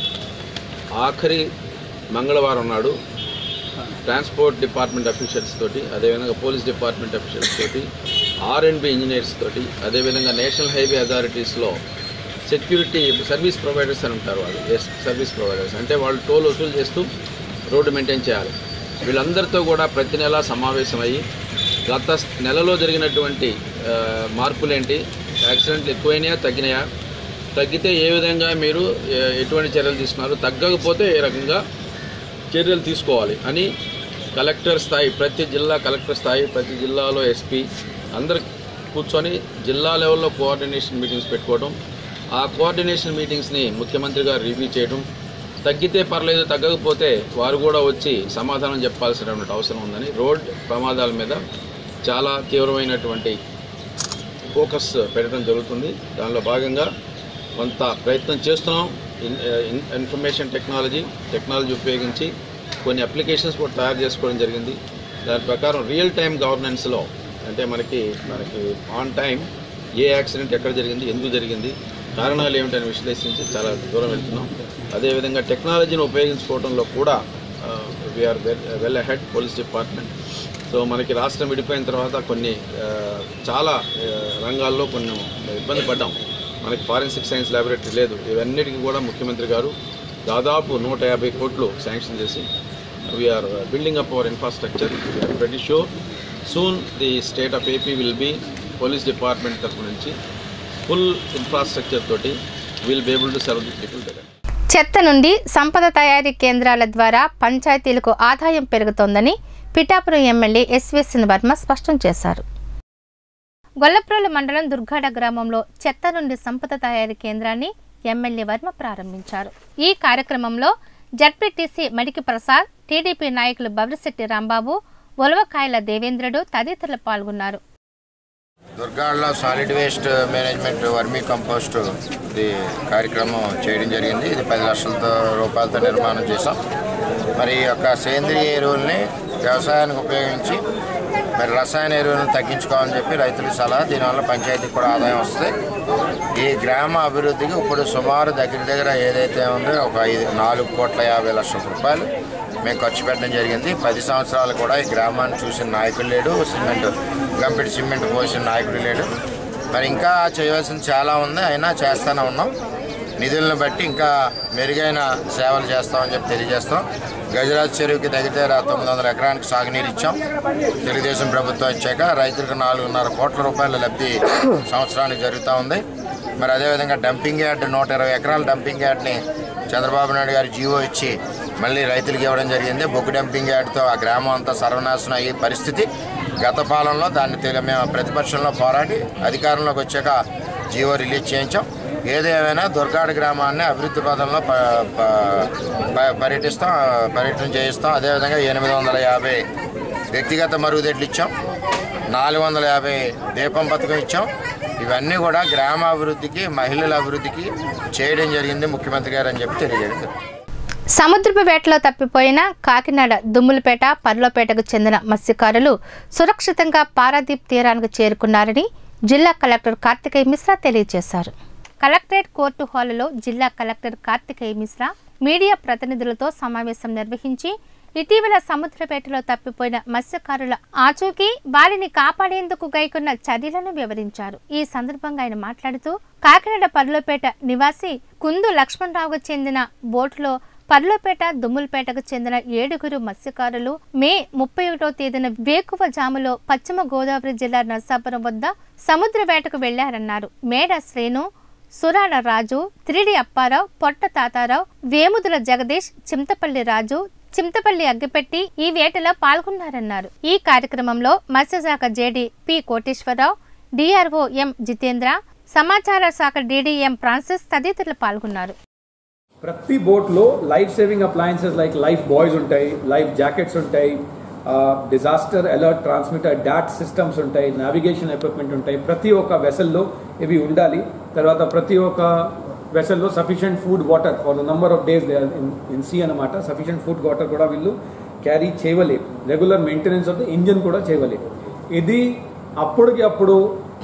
ఆఖరి మంగళవారం నాడు ట్రాన్స్పోర్ట్ డిపార్ట్మెంట్ అఫీషియల్స్ తోటి అదేవిధంగా పోలీస్ డిపార్ట్మెంట్ అఫీషియల్స్ తోటి ఆర్ అండ్ బి ఇంజనీర్స్ తోటి అదేవిధంగా నేషనల్ హైవే అథారిటీస్లో సెక్యూరిటీ సర్వీస్ ప్రొవైడర్స్ అని ఉంటారు వాళ్ళు ఎస్ సర్వీస్ ప్రొవైడర్స్ అంటే వాళ్ళు టోల్ వసూలు చేస్తూ రోడ్డు మెయింటైన్ చేయాలి వీళ్ళందరితో కూడా ప్రతి నెల సమావేశమయ్యి గత నెలలో జరిగినటువంటి ఆ, మార్పులేంటి యాక్సిడెంట్లు ఎక్కువైనాయా తగ్గినాయా తగ్గితే ఏ విధంగా మీరు ఏ- ఎటువంటి చర్యలు తీసుకున్నారు తగ్గకపోతే ఏ రకంగా చర్యలు తీసుకోవాలి అని కలెక్టర్ స్థాయి ప్రతి జిల్లా కలెక్టర్ స్థాయి ప్రతి జిల్లాలో ఎస్పీ అందరు కూర్చొని జిల్లా లెవెల్లో కోఆర్డినేషన్ మీటింగ్స్ పెట్టుకోవడం ఆ కోఆర్డినేషన్ మీటింగ్స్ని ముఖ్యమంత్రి గారు రివ్యూ చేయడం తగ్గితే పర్లేదు తగ్గకపోతే వారు కూడా వచ్చి సమాధానం చెప్పాల్సినటువంటి అవసరం ఉందని రోడ్ ప్రమాదాల మీద చాలా తీవ్రమైనటువంటి ఫోకస్ పెట్టడం జరుగుతుంది దానిలో భాగంగా కొంత ప్రయత్నం చేస్తున్నాం in- in- information technology technology ఉపయోగించి కొన్ని అప్లికేషన్స్ కూడా తయారు చేసుకోవడం జరిగింది దాని ప్రకారం రియల్ టైం గవర్నెన్స్లో అంటే మనకి మనకి ఆన్ టైం ఏ యాక్సిడెంట్ ఎక్కడ జరిగింది ఎందుకు జరిగింది కారణాలు ఏమిటని విశ్లేషించి చాలా దూరం వెళ్తున్నాం అదేవిధంగా టెక్నాలజీని ఉపయోగించుకోవడంలో కూడా we're well ahead police department so మనకి రాష్ట్రం విడిపోయిన తర్వాత కొన్ని ఆ, చాలా ఆ, రంగాల్లో కొన్ని ఇబ్బంది పడ్డాం మనకి ఫారెన్సిక్ సైన్స్ ల్యాబొరేటరీ లేదు ఇవన్నిటికీ కూడా ముఖ్యమంత్రి గారు దాదాపు నూట యాభై కోట్లు శాంక్షన్ చేసి we're building up our infrastructure we're pretty sure soon the state of AP will be police department తరఫు నుంచి ఫుల్ ఇన్ఫ్రాస్ట్రక్చర్ తోటి will be able to serve the people దగ్గర చెత్త నుండి సంపద తయారీ కేంద్రాల ద్వారా పంచాయతీలకు ఆదాయం పెరుగుతోందని పిఠాపురం ఎమ్మెల్యే ఎస్వీఎస్ఎన్ వర్మ స్పష్టం చేశారు గొల్లప్రోలు మండలం దుర్గాడ గ్రామంలో చెత్త నుండి సంపద తయారీ కేంద్రాన్ని ఎమ్మెల్యే వర్మ ప్రారంభించారు ఈ కార్యక్రమంలో జడ్పీటీసీ మడికి ప్రసాద్ టీడీపీ నాయకులు బవిరిశెట్టి రాంబాబు ఒలవకాయల దేవేంద్రుడు తదితరులు పాల్గొన్నారు దుర్గాడ్లో solid waste management vermicompost ఇది కార్యక్రమం చేయడం జరిగింది ఇది పది లక్షలతో రూపాయలతో నిర్మాణం చేసాం మరి ఈ యొక్క సేంద్రియ ఎరువుల్ని వ్యవసాయానికి ఉపయోగించి మరి రసాయన ఎరువులను తగ్గించుకోవాలని చెప్పి రైతులకు సలహా దీనివల్ల పంచాయతీకి కూడా ఆదాయం వస్తుంది ఈ గ్రామ అభివృద్ధికి ఇప్పుడు సుమారు దగ్గర దగ్గర ఏదైతే ఉందో ఒక ఐదు నాలుగు కోట్ల యాభై లక్షల రూపాయలు మేము ఖర్చు పెట్టడం జరిగింది పది సంవత్సరాలు కూడా ఈ గ్రామాన్ని చూసిన నాయకుడు లేడు సిమెంట్ గంపెడి సిమెంట్ పోసిన నాయకుడు లేడు మరి ఇంకా చేయవలసింది చాలా ఉంది అయినా చేస్తూనే ఉన్నాం నిధులను బట్టి ఇంకా మెరుగైన సేవలు చేస్తామని చెప్పి తెలియజేస్తాం గజరాజ్ చెరువుకి దగ్గర దగ్గర తొమ్మిది వందల ఎకరానికి సాగునీరు ఇచ్చాం తెలుగుదేశం ప్రభుత్వం ఇచ్చాక రైతులకు నాలుగున్నర కోట్ల రూపాయల లబ్ధి సంవత్సరానికి జరుగుతూ ఉంది మరి అదేవిధంగా డంపింగ్ యార్డ్ నూట ఇరవై ఎకరాల డంపింగ్ యార్డ్ని చంద్రబాబు నాయుడు గారు జీవో ఇచ్చి మళ్ళీ రైతులకు ఇవ్వడం జరిగింది బొగ్గు డంపింగ్ యార్డ్తో ఆ గ్రామం అంతా సర్వనాశనం అయ్యే పరిస్థితి గత పాలనలో దాన్ని తెలి- మేము ప్రతిపక్షంలో పోరాడి అధికారంలోకి వచ్చాక జీవో రిలీజ్ చేయించాం ఏదేమైనా దుర్గాడ గ్రామాన్ని అభివృద్ధి పదంలో ప- ప- ప- పర్యటిస్తాం పర్యటన చేయిస్తాం అదేవిధంగా ఎనిమిది వందల యాభై వ్యక్తిగత మరుగుదొడ్లు ఇచ్చాం నాలుగు వందల యాభై దీపం పథకం ఇచ్చాం ఇవన్నీ కూడా గ్రామాభివృద్ధికి మహిళల అభివృద్ధికి చేయడం జరిగింది ముఖ్యమంత్రి గారు అని చెప్పి తెలియజేయడం జరిగింది. సముద్రపు వేటలో తప్పిపోయిన కాకినాడ దుమ్ములపేట పర్లోపేటకు చెందిన మత్స్యకారులు సురక్షితంగా పారాదీప్ తీరానికి చేరుకున్నారని జిల్లా కలెక్టర్ కార్తికేయ మిశ్రా తెలియజేశారు కలెక్టరేట్ కోర్టు హాలులో జిల్లా కలెక్టర్ కార్తికేయ మిశ్రా మీడియా ప్రతినిధులతో సమావేశం నిర్వహించి ఇటీవల సముద్రపేటలో తప్పిపోయిన మత్స్యకారుల ఆచూకీ వారిని కాపాడేందుకు గైకొన్న చర్యలను వివరించారు ఈ సందర్భంగా ఆయన మాట్లాడుతూ కాకినాడ పర్లోపేట నివాసి కుందు లక్ష్మణరావుకు చెందిన బోటులో పర్లోపేట దుమ్ములపేటకు చెందిన ఏడుగురు మత్స్యకారులు మే ముప్పై ఒకటో తేదీన వేకువ జాములో పశ్చిమ గోదావరి జిల్లా నర్సాపురం వద్ద సముద్ర వేటకు వెళ్లారన్నారు మేడ శ్రేణు సురాల రాజు త్రిడి అప్పారావు పొట్ట తాతారావు వేముదుల జగదీష్ చింతపల్లి రాజు చింతపల్లి అగ్గిపెట్టి ఈ వేటలో పాల్గొన్నారన్నారు ఈ కార్యక్రమంలో మత్స్యశాఖ JD P Koteswararao DRO M Jitendra సమాచార శాఖ డీడీఎం ఫ్రాన్సిస్ తదితరులు పాల్గొన్నారు ప్రతి బోట్లో life saving appliances like life buoys ఉంటాయి లైఫ్ జాకెట్స్ ఉంటాయి disaster alert transmitter dot systems ఉంటాయి నావిగేషన్ ఎక్విప్మెంట్ ఉంటాయి ప్రతి ఒక్క వెసల్లో ఇవి ఉండాలి తర్వాత ప్రతి ఒక్క వెసల్లో sufficient food water for the number of days in sea అనమాట సఫిషియంట్ ఫుడ్ వాటర్ కూడా వీళ్ళు క్యారీ చేయవలే regular maintenance of the engine కూడా చేయవలే ఇది అప్పటికి అప్పుడు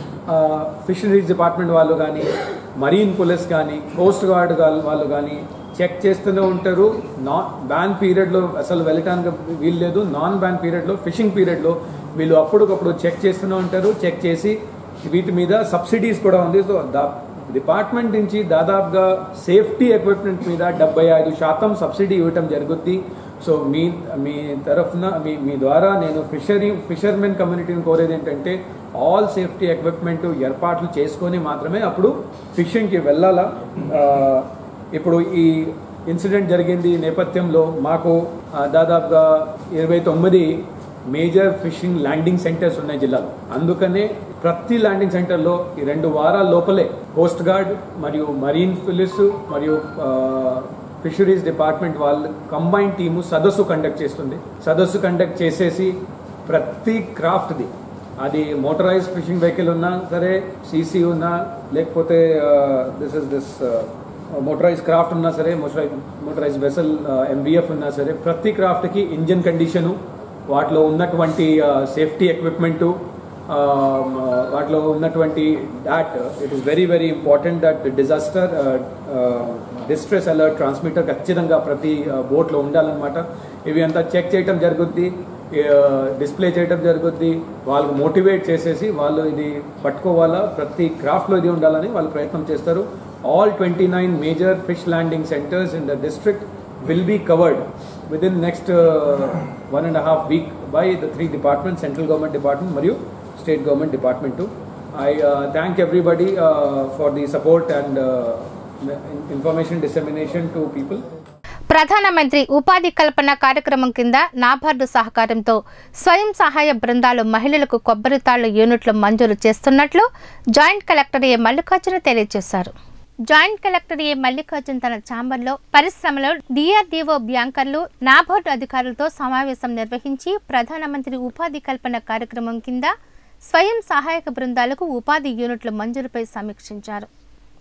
ఫిషరీస్ డిపార్ట్మెంట్ వాళ్ళు కానీ మరీన్ పోలీస్ కానీ కోస్ట్ గార్డ్ వాళ్ళు కానీ చెక్ చేస్తూనే ఉంటారు నాన్ బ్యాన్ పీరియడ్లో అసలు వెళ్ళటానికి వీలు లేదు నాన్ బ్యాన్ పీరియడ్లో ఫిషింగ్ పీరియడ్లో వీళ్ళు అప్పటికప్పుడు చెక్ చేస్తూనే ఉంటారు చెక్ చేసి వీటి మీద సబ్సిడీస్ కూడా ఉంది సో దా డిపార్ట్మెంట్ నుంచి దాదాపుగా సేఫ్టీ ఎక్విప్మెంట్ మీద డెబ్బై ఐదు శాతం సబ్సిడీ ఇవ్వటం జరుగుద్ది సో మీ మీ తరఫున మీ మీ ద్వారా నేను ఫిషరీ ఫిషర్మెన్ కమ్యూనిటీని కోరేది ఏంటంటే ఆల్ సేఫ్టీ ఎక్విప్మెంట్ ఏర్పాట్లు చేసుకొని మాత్రమే అప్పుడు ఫిషింగ్కి వెళ్ళాలా ఆ, ఇప్పుడు ఈ ఇన్సిడెంట్ జరిగింది ఈ నేపథ్యంలో మాకు ఆ, దాదాపుగా ఇరవై తొమ్మిది మేజర్ ఫిషింగ్ ల్యాండింగ్ సెంటర్స్ ఉన్నాయి జిల్లాలో అందుకనే ప్రతి ల్యాండింగ్ సెంటర్లో ఈ రెండు వారాల లోపలే కోస్ట్ గార్డ్ మరియు మరీన్ పోలీసు మరియు ఆ, ఫిషరీస్ డిపార్ట్మెంట్ వాళ్ళు కంబైన్ టీము సదస్సు కండక్ట్ చేస్తుంది సదస్సు కండక్ట్ చేసేసి ప్రతి క్రాఫ్ట్ది అది మోటరైజ్ ఫిషింగ్ వెహికల్ ఉన్నా సరే సీసీ ఉన్నా లేకపోతే this is this motorize craft ఉన్నా సరే మోటరైజ్ మోటరైజ్ వెసల్ ఎంబీఎఫ్ ఉన్నా సరే ప్రతి క్రాఫ్ట్కి ఇంజన్ కండిషను వాటిలో ఉన్నటువంటి సేఫ్టీ ఎక్విప్మెంటు వాటిలో ఉన్నటువంటి that it is very very important that disaster distress alert transmitter ఖచ్చితంగా ప్రతి బోట్లో ఉండాలన్నమాట ఇవి అంతా చెక్ చేయటం జరుగుద్ది డిస్ప్లే చేయటం జరుగుద్ది వాళ్ళకు మోటివేట్ చేసేసి వాళ్ళు ఇది పట్టుకోవాలా ప్రతి క్రాఫ్ట్లో ఇది ఉండాలని వాళ్ళు ప్రయత్నం చేస్తారు all twenty nine major fish landing centres in the district will be covered within next uh, one and a half week by the three departments, central government department, మరియు state government department too. I uh, thank everybody uh, for the support and uh, information dissemination to people. ప్రధానమంత్రి ఉపాధి కల్పన కార్యక్రమం కింద నాబార్డు సహకారంతో స్వయం సహాయ బృందాలు మహిళలకు కొబ్బరి తాళ్లు యూనిట్లు మంజూరు చేస్తున్నట్లు జాయింట్ కలెక్టర్ ఏ మల్లికార్జున తెలియజేశారు జాయింట్ కలెక్టర్ ఏ మల్లికార్జున్ తన ఛాంబర్లో పరిశ్రమలో డిఆర్డీఓ బ్యాంకర్లు నాబార్డు అధికారులతో సమావేశం నిర్వహించి ప్రధానమంత్రి ఉపాధి కల్పన కార్యక్రమం కింద స్వయం సహాయక బృందాలకు ఉపాధి యూనిట్ల మంజూరుపై సమీక్షించారు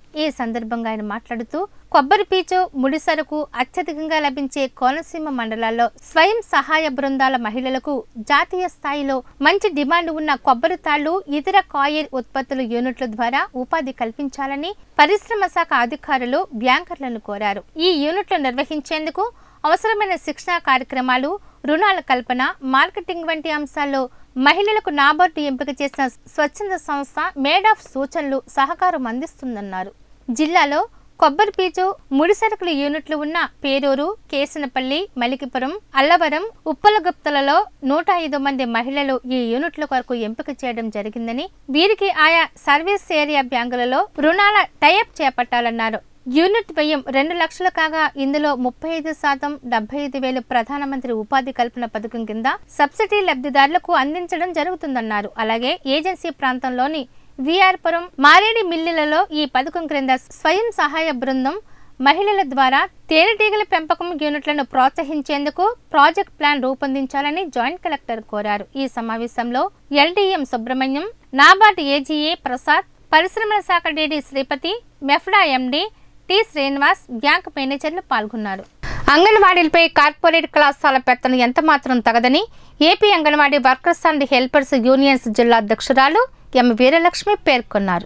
ఈ సందర్భంగా ఆయన మాట్లాడుతూ కొబ్బరి పీచు ముడి సరుకు అత్యధికంగా లభించే కోనసీమ మండలాల్లో స్వయం సహాయ బృందాల మహిళలకు జాతీయ స్థాయిలో మంచి డిమాండ్ ఉన్న కొబ్బరి తాళ్లు ఇతర కాయిల్ ఉత్పత్తుల యూనిట్ల ద్వారా ఉపాధి కల్పించాలని పరిశ్రమ శాఖ అధికారులు బ్యాంకర్లను కోరారు ఈ యూనిట్లు నిర్వహించేందుకు అవసరమైన శిక్షణా కార్యక్రమాలు రుణాల కల్పన మార్కెటింగ్ వంటి అంశాల్లో మహిళలకు నాబార్డు ఎంపిక చేసిన స్వచ్ఛంద సంస్థ మేడ్ ఆఫ్ సూచనలు సహకారం అందిస్తుందన్నారు జిల్లాలో కొబ్బరి పీచు ముడి సరుకుల యూనిట్లు ఉన్న పేరూరు కేసనపల్లి మలికిపురం అల్లవరం ఉప్పలగుప్తలలో నూట ఐదు మంది మహిళలు ఈ యూనిట్ల కొరకు ఎంపిక చేయడం జరిగిందని వీరికి ఆయా సర్వీస్ ఏరియా బ్యాంకులలో రుణాల టైఅప్ చేపట్టాలన్నారు యూనిట్ వ్యయం రెండు లక్షలు కాగా ఇందులో ముప్పై ఐదు శాతం డెబ్బై ఐదు వేలు ప్రధానమంత్రి ఉపాధి కల్పన పథకం కింద సబ్సిడీ లబ్ధిదారులకు అందించడం జరుగుతుందన్నారు అలాగే ఏజెన్సీ ప్రాంతంలోని విఆర్పురం మారేడి మిల్లులలో ఈ పథకం క్రింద స్వయం సహాయ బృందం మహిళల ద్వారా తేనెటీగల పెంపకం యూనిట్లను ప్రోత్సహించేందుకు ప్రాజెక్ట్ ప్లాన్ రూపొందించాలని జాయింట్ కలెక్టర్ కోరారు ఈ సమావేశంలో LDM Subrahmanyam NABARD AGA Prasad పరిశ్రమల శాఖ డీడీ శ్రీపతి మెఫ్డా ఎండీ టి శ్రీనివాస్ బ్యాంక్ మేనేజర్లు పాల్గొన్నారు అంగన్వాడీలపై కార్పొరేట్ కళాశాల పెత్తనం ఎంత మాత్రం తగదని AP anganwadi workers and helpers unions జిల్లా అధ్యక్షురాలు ఎం వీరలక్ష్మి పేర్కొన్నారు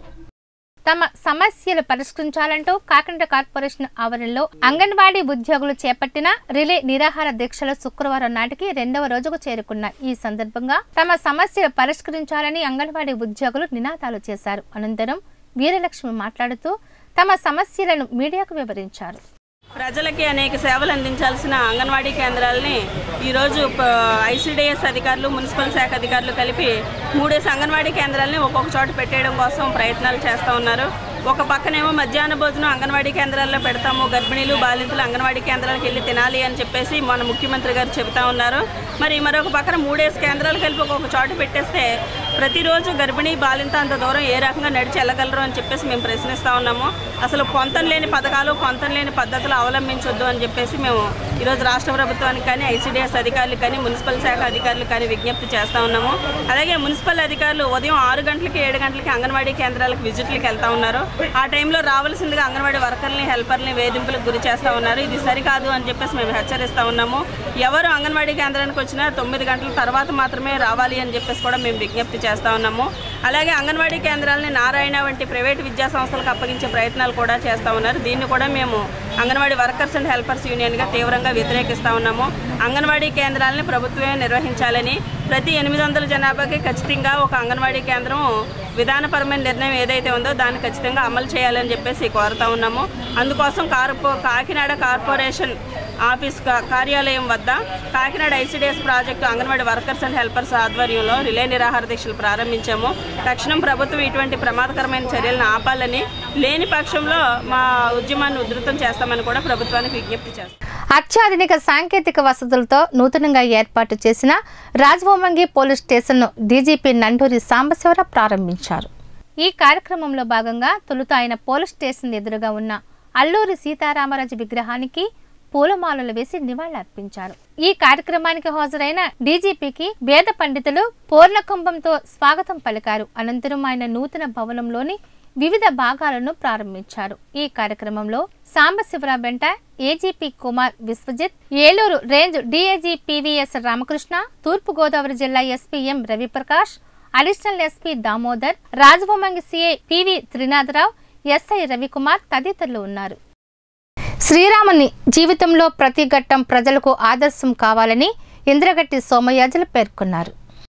తమ సమస్యలు పరిష్కరించాలంటూ కాకినాడ కార్పొరేషన్ ఆవరణలో అంగన్వాడీ ఉద్యోగులు చేపట్టిన రిలే నిరాహార దీక్షలు శుక్రవారం నాటికి రెండవ రోజుకు చేరుకున్నాయి ఈ సందర్భంగా తమ సమస్యలు పరిష్కరించాలని అంగన్వాడీ ఉద్యోగులు నినాదాలు చేశారు అనంతరం వీరలక్ష్మి మాట్లాడుతూ తమ సమస్యలను మీడియాకు వివరించారు ప్రజలకి అనేక సేవలు అందించాల్సిన అంగన్వాడీ కేంద్రాలని ఈరోజు ఐసీడీఎస్ అధికారులు మున్సిపల్ శాఖ అధికారులు కలిపి మూడేసి అంగన్వాడీ కేంద్రాలని ఒక్కొక్క చోట పెట్టేయడం కోసం ప్రయత్నాలు చేస్తూ ఉన్నారు ఒక పక్కనేమో మధ్యాహ్న భోజనం అంగన్వాడీ కేంద్రాల్లో పెడతాము గర్భిణీలు బాలింతలు అంగన్వాడీ కేంద్రాలకు వెళ్ళి తినాలి అని చెప్పేసి మన ముఖ్యమంత్రి గారు చెబుతా ఉన్నారు మరి మరొక పక్కన మూడేసి కేంద్రాలు కలిపి ఒక్కొక్క చోట పెట్టేస్తే ప్రతిరోజు గర్భిణీ బాలింత అంత దూరం ఏ రకంగా నడిచి వెళ్ళగలరు అని చెప్పేసి మేము ప్రశ్నిస్తూ ఉన్నాము అసలు పొంతం లేని పథకాలు పొంతం లేని పద్ధతులు అవలంబించొద్దు అని చెప్పేసి మేము ఈరోజు రాష్ట్ర ప్రభుత్వానికి కానీ ఐసీడీఎస్ అధికారులు కానీ మున్సిపల్ శాఖ అధికారులు కానీ విజ్ఞప్తి చేస్తూ ఉన్నాము అలాగే మున్సిపల్ అధికారులు ఉదయం ఆరు గంటలకి ఏడు గంటలకి అంగన్వాడీ కేంద్రాలకు విజిట్లకు వెళ్తా ఉన్నారు ఆ టైంలో రావాల్సిందిగా అంగన్వాడీ వర్కర్ని హెల్పర్ని వేధింపులకు గురి చేస్తూ ఉన్నారు ఇది సరికాదు అని చెప్పేసి మేము హెచ్చరిస్తూ ఉన్నాము ఎవరు అంగన్వాడీ కేంద్రానికి వచ్చినా తొమ్మిది గంటల తర్వాత మాత్రమే రావాలి అని చెప్పేసి కూడా మేము విజ్ఞప్తి చేస్తూ ఉన్నాము అలాగే అంగన్వాడీ కేంద్రాలని నారాయణ వంటి ప్రైవేట్ విద్యా సంస్థలకు అప్పగించే ప్రయత్నాలు కూడా చేస్తూ ఉన్నారు దీన్ని కూడా మేము అంగన్వాడీ వర్కర్స్ అండ్ హెల్పర్స్ యూనియన్గా తీవ్రంగా వ్యతిరేకిస్తూ ఉన్నాము అంగన్వాడీ కేంద్రాలని ప్రభుత్వమే నిర్వహించాలని ప్రతి ఎనిమిది వందల జనాభాకి ఖచ్చితంగా ఒక అంగన్వాడీ కేంద్రం విధానపరమైన నిర్ణయం ఏదైతే ఉందో దాన్ని ఖచ్చితంగా అమలు చేయాలని చెప్పేసి కోరుతా ఉన్నాము అందుకోసం కార్పో కాకినాడ కార్పొరేషన్ ఆఫీస్ కా- కార్యాలయం వద్ద Kakinada ICDS project anganwadi workers and helpers ఆధ్వర్యంలో రిలే నిరాహార దీక్షలు ప్రారంభించాము తక్షణం ప్రభుత్వం ఇటువంటి ప్రమాదకరమైన చర్యలను ఆపాలని లేని పక్షంలో మా ఉద్యమాన్ని ఉధృతం చేస్తామని కూడా ప్రభుత్వానికి విజ్ఞప్తి చేస్తాం అత్యాధునిక సాంకేతిక వసతులతో నూతనంగా ఏర్పాటు చేసిన రాజవోమంగి పోలీస్ స్టేషన్ను డీజీపీ నండూరి సాంబశివరావు ప్రారంభించారు ఈ కార్యక్రమంలో భాగంగా తొలుత ఆయన పోలీస్ స్టేషన్ ఎదురుగా ఉన్న అల్లూరి సీతారామరాజు విగ్రహానికి పూలమాలలు వేసి నివాళులర్పించారు ఈ కార్యక్రమానికి హాజరైన డీజీపీకి వేద పండితులు పూర్ణకుంభంతో స్వాగతం పలికారు అనంతరం ఆయన నూతన భవనంలోని వివిధ భాగాలను ప్రారంభించారు ఈ కార్యక్రమంలో సాంబశివరావు వెంట AGP Kumar Viswajit Eluru range DIG PVS Ramakrishna తూర్పు గోదావరి జిల్లా SP M Raviprakash additional SP Damodar Rajabhumangi CI PV Trinatharao SI Ravikumar తదితరులు ఉన్నారు శ్రీరాముని జీవితంలో ప్రతి ఘట్టం ప్రజలకు ఆదర్శం కావాలని ఇంద్రగట్టి సోమయాజులు పేర్కొన్నారు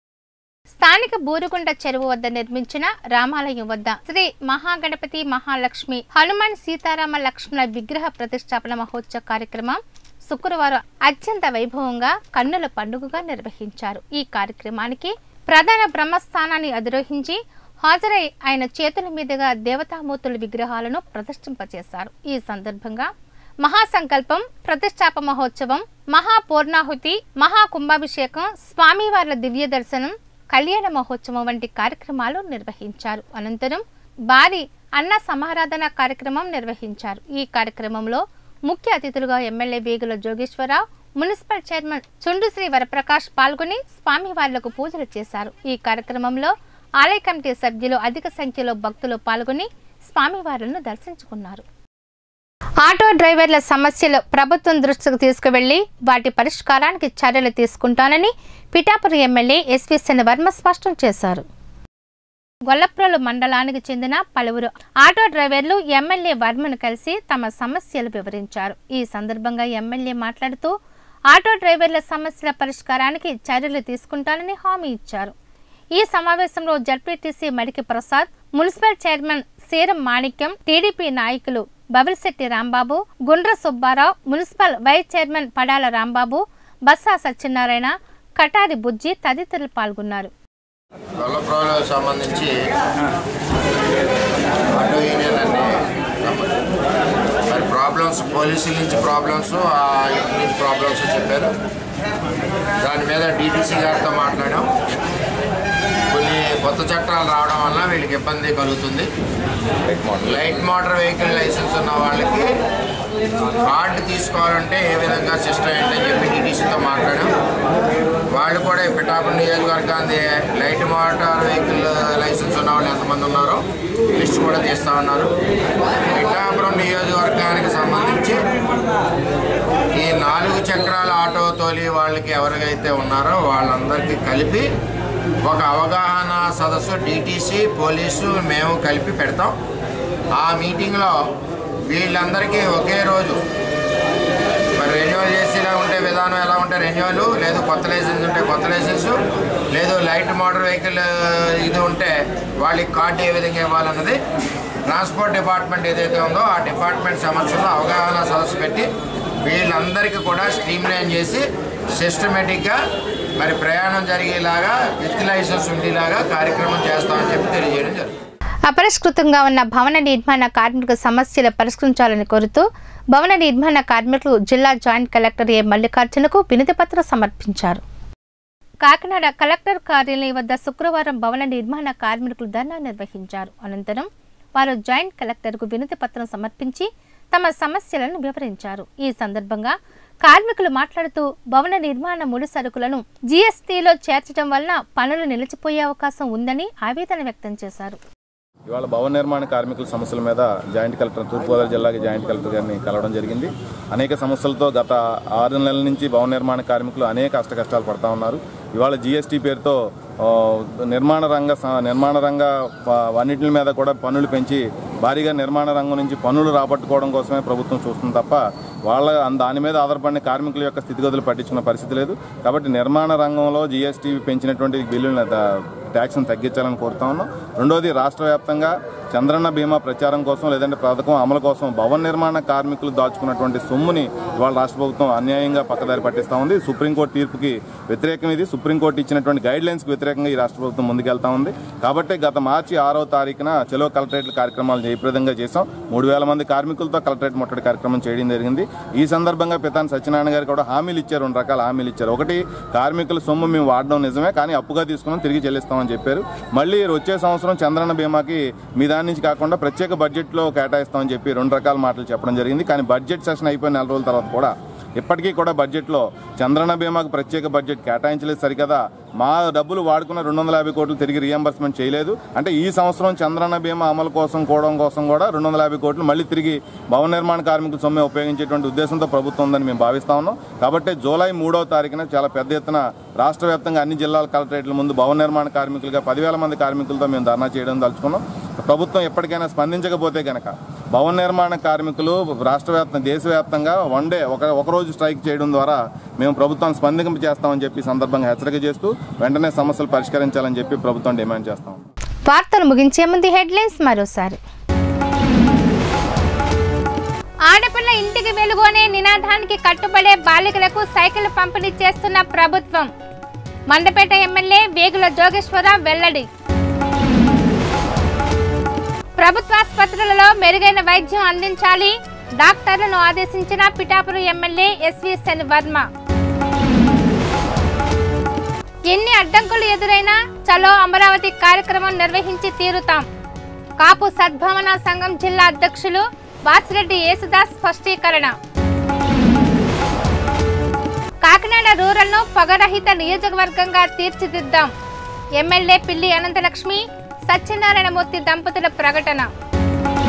స్థానిక బూరుగుంట చెరువు వద్ద నిర్మించిన రామాలయం వద్ద శ్రీ మహాగణపతి మహాలక్ష్మి హనుమాన్ సీతారామ లక్ష్మణ విగ్రహ ప్రతిష్టాపన మహోత్సవ కార్యక్రమం శుక్రవారం అత్యంత వైభవంగా కన్నుల పండుగగా నిర్వహించారు ఈ కార్యక్రమానికి ప్రధాన బ్రహ్మస్థానాన్ని అధిరోహించి హాజరై ఆయన చేతుల మీదుగా దేవతామూర్తుల విగ్రహాలను ప్రతిష్ఠింపచేశారు ఈ సందర్భంగా మహాసంకల్పం ప్రతిష్టాప మహోత్సవం మహాపూర్ణాహుతి మహాకుంభాభిషేకం స్వామివార్ల దివ్య దర్శనం కళ్యాణ మహోత్సవం వంటి కార్యక్రమాలు నిర్వహించారు అనంతరం భారీ అన్న సమారాధన కార్యక్రమం నిర్వహించారు ఈ కార్యక్రమంలో ముఖ్య అతిథులుగా MLA Vegula Jogeswararao municipal chairman Chundusri Varaprakash పాల్గొని స్వామివార్లకు పూజలు చేశారు ఈ కార్యక్రమంలో ఆలయ కమిటీ సభ్యులు అధిక సంఖ్యలో భక్తులు పాల్గొని స్వామివారులను దర్శించుకున్నారు ఆటో డ్రైవర్ల సమస్యలు ప్రభుత్వం దృష్టికి తీసుకువెళ్లి వాటి పరిష్కారానికి చర్యలు తీసుకుంటానని పిఠాపురం ఎమ్మెల్యే ఎస్వి వర్మ స్పష్టం చేశారు గొల్లప్రోలు మండలానికి చెందిన పలువురు ఆటో డ్రైవర్లు ఎమ్మెల్యే వర్మను కలిసి తమ సమస్యలు వివరించారు ఈ సందర్భంగా ఎమ్మెల్యే మాట్లాడుతూ ఆటో డ్రైవర్ల సమస్యల పరిష్కారానికి చర్యలు తీసుకుంటానని హామీ ఇచ్చారు ఈ సమావేశంలో ZPTC Madiki Prasad municipal chairman Seeram Manikyam TDP నాయకులు Babilsetti Rambabu Gundra Subbarao municipal vice chairman Padala Rambabu Bassa Satyanarayana Katari Bujji తదితరులు పాల్గొన్నారు గొల్లప్రోలకు సంబంధించి ఆటో యూనియన్ అనే మరి ప్రాబ్లమ్స్ పోలీసుల నుంచి ప్రాబ్లమ్స్ ఆ ఇటు నుంచి ప్రాబ్లమ్స్ చెప్పారు దాని మీద డీటీసీ గారితో మాట్లాడాం కొన్ని కొత్త చట్టాలు రావడం వల్ల వీళ్ళకి ఇబ్బంది కలుగుతుంది లైట్ మోటార్ వెహికల్ లైసెన్స్ ఉన్న వాళ్ళకి కార్డు తీసుకోవాలంటే ఏ విధంగా సిస్టమ్ ఏంటని చెప్పి డీటీసీతో మాట్లాడాం వాళ్ళు కూడా ఈ పిఠాపురం నియోజకవర్గాన్ని లైట్ మోటార్ వెహికల్ లైసెన్స్ ఉన్న వాళ్ళు ఎంతమంది ఉన్నారో లిస్ట్ కూడా తీస్తా ఉన్నారు పిఠాపురం నియోజకవర్గానికి సంబంధించి ఈ నాలుగు చక్రాల ఆటో తోలి వాళ్ళకి ఎవరికైతే ఉన్నారో వాళ్ళందరికీ కలిపి ఒక అవగాహన సదస్సు డిటీసీ పోలీసు మేము కలిపి పెడతాం ఆ మీటింగ్లో వీళ్ళందరికీ ఒకే రోజు మరి రెన్యువల్ చేసేలా ఉంటే విధానం ఎలా ఉంటే రెన్యువల్ లేదు కొత్త లైసెన్స్ ఉంటే కొత్త లైసెన్స్ లేదు లైట్ మోటార్ వెహికల్ ఇది ఉంటే వాళ్ళకి కార్డు ఏ విధంగా ఇవ్వాలన్నది ట్రాన్స్పోర్ట్ డిపార్ట్మెంట్ ఏదైతే ఉందో ఆ డిపార్ట్మెంట్ సమక్షంలో అవగాహన సదస్సు పెట్టి వీళ్ళందరికీ కూడా స్ట్రీమ్ లైన్ చేసి సిస్టమేటిక్గా మరి ప్రయాణం జరిగేలాగా విత్ లైసెన్స్ ఉండేలాగా కార్యక్రమం చేస్తామని చెప్పి తెలియజేయడం జరుగుతుంది అపరిష్కృతంగా ఉన్న భవన నిర్మాణ కార్మికుల సమస్యలు పరిష్కరించాలని కోరుతూ భవన నిర్మాణ కార్మికులు జిల్లా జాయింట్ కలెక్టర్ ఏ మల్లికార్జునకు వినతి పత్రం సమర్పించారు కాకినాడ కలెక్టర్ కార్యాలయం వద్ద శుక్రవారం భవన నిర్మాణ కార్మికులు ధర్నా నిర్వహించారు అనంతరం వారు జాయింట్ కలెక్టర్కు వినతి పత్రం సమర్పించి తమ సమస్యలను వివరించారు ఈ సందర్భంగా కార్మికులు మాట్లాడుతూ భవన నిర్మాణ ముడి సరుకులను జీఎస్టీలో చేర్చడం వలన పనులు నిలిచిపోయే అవకాశం ఉందని ఆవేదన వ్యక్తం చేశారు ఇవాళ భవన నిర్మాణ కార్మికుల సమస్యల మీద జాయింట్ కలెక్టర్ తూర్పుగోదావరి జిల్లాకి జాయింట్ కలెక్టర్ గారిని కలవడం జరిగింది అనేక సమస్యలతో గత ఆరు నెలల నుంచి భవన నిర్మాణ కార్మికులు అనేక అష్ట కష్టాలు పడతా ఉన్నారు ఇవాళ జీఎస్టీ పేరుతో ఆ, నిర్మాణ రంగ స- నిర్మాణ రంగ ప- అన్నిటి మీద కూడా పన్నులు పెంచి భారీగా నిర్మాణ రంగం నుంచి పన్నులు రాబట్టుకోవడం కోసమే ప్రభుత్వం చూస్తుంది తప్ప వాళ్ళ అన్- దాని మీద ఆధారపడిన కార్మికుల యొక్క స్థితిగతులు పట్టించుకున్న పరిస్థితి లేదు కాబట్టి నిర్మాణ రంగంలో జీఎస్టీ పెంచినటువంటి బిల్లులను ద- ట్యాక్స్ను తగ్గించాలని కోరుతా ఉన్నాం రెండోది రాష్ట్ర వ్యాప్తంగా చంద్రన్న బీమా ప్రచారం కోసం లేదంటే పథకం అమలు కోసం భవన నిర్మాణ కార్మికులు దాచుకున్నటువంటి సొమ్ముని ఇవాళ రాష్ట్ర ప్రభుత్వం అన్యాయంగా పక్కదారి పట్టిస్తూ ఉంది సుప్రీంకోర్టు తీర్పుకి వ్యతిరేకం ఇది సుప్రీంకోర్టు ఇచ్చినటువంటి గైడ్ లైన్స్కి వ్యతిరేకంగా ఈ రాష్ట్ర ప్రభుత్వం ముందుకెళ్తా ఉంది కాబట్టి గత మార్చి ఆరో తారీఖున చెలో కలెక్టరేట్ కార్యక్రమాలు జయప్రదంగా చేశాం మూడు వేల మంది కార్మికులతో కలెక్టరేట్ ముట్టడి కార్యక్రమం చేయడం జరిగింది ఈ సందర్భంగా పితాని సత్యనారాయణ గారు కూడా హామీలు ఇచ్చారు రెండు రకాల హామీలు ఇచ్చారు ఒకటి కార్మికుల సొమ్ము మేము వాడడం నిజమే కానీ అప్పుగా తీసుకున్నాం తిరిగి చెల్లిస్తామని చెప్పారు మళ్ళీ వచ్చే సంవత్సరం చంద్రన్న బీమాకి మీ దాని నుంచి కాకుండా ప్రత్యేక బడ్జెట్లో కేటాయిస్తామని చెప్పి రెండు రకాల మాటలు చెప్పడం జరిగింది కానీ బడ్జెట్ సెషన్ అయిపోయిన నెల రోజుల తర్వాత కూడా ఇప్పటికీ కూడా బడ్జెట్లో చంద్రన్న బీమాకు ప్రత్యేక బడ్జెట్ కేటాయించలేదు సరికదా మా డబ్బులు వాడుకున్న రెండు వందల యాభై కోట్లు తిరిగి రియంబర్స్మెంట్ చేయలేదు అంటే ఈ సంవత్సరం చంద్రన్న బీమా అమలు కోసం కోవడం కోసం కూడా రెండు వందల యాభై కోట్లు మళ్ళీ తిరిగి భవన నిర్మాణ కార్మికుల సొమ్మె ఉపయోగించేటువంటి ఉద్దేశంతో ప్రభుత్వం ఉందని మేము భావిస్తా ఉన్నాం కాబట్టి జూలై మూడవ తారీఖున చాలా పెద్ద ఎత్తున రాష్ట్ర వ్యాప్తంగా అన్ని జిల్లాల కలెక్టరేట్ల ముందు భవన నిర్మాణ కార్మికులుగా పదివేల మంది కార్మికులతో మేము ధర్నా చేయడం తలుచుకున్నాం ప్రభుత్వం ఎప్పటికైనా స్పందించకపోతే కనుక భవన నిర్మాణ కార్మికులు రాష్ట్ర వ్యాప్తంగా దేశవ్యాప్తంగా వన్ డే ఒక ఒకరోజు స్ట్రైక్ చేయడం ద్వారా మేము ప్రభుత్వాన్ని స్పందింప చేస్తామని చెప్పి ఈ సందర్భంగా హెచ్చరిక చేస్తూ వెంటనే సమస్యలు పరిష్కరించాలని చెప్పి ప్రభుత్వం డిమాండ్ చేస్తాం వార్తలు ముగించే ముందు హెడ్లైన్స్ మరోసారి ఆడపిల్ల ఇంటికి వెలుగు అనే నినాదానికి కట్టుబడే బాలికలకు సైకిల్ పంపిణీ చేస్తున్న ప్రభుత్వం మండపేట ఎమ్మెల్యే వేగుల జోగేశ్వరరావు వెల్లడి ప్రభుత్వాసుపత్రులలో మెరుగైన వైద్యం అందించాలి డాక్టర్లను ఆదేశించిన పిఠాపురం ఎమ్మెల్యే ఎస్వి సెన్ వర్మ ఎన్ని అడ్డంకులు ఎదురైనా చలో అమరావతి కార్యక్రమం నిర్వహించి తీరుతాం కాపు సద్భావన సంఘం జిల్లా అధ్యక్షులు వాసిరెడ్డి యేసుదాస్ స్పష్టీకరణ కాకినాడ రూరల్ ను పొగరహిత నియోజకవర్గంగా తీర్చిదిద్దాం ఎమ్మెల్యే పిల్లి అనంతలక్ష్మి సత్యనారాయణమూర్తి దంపతుల ప్రకటన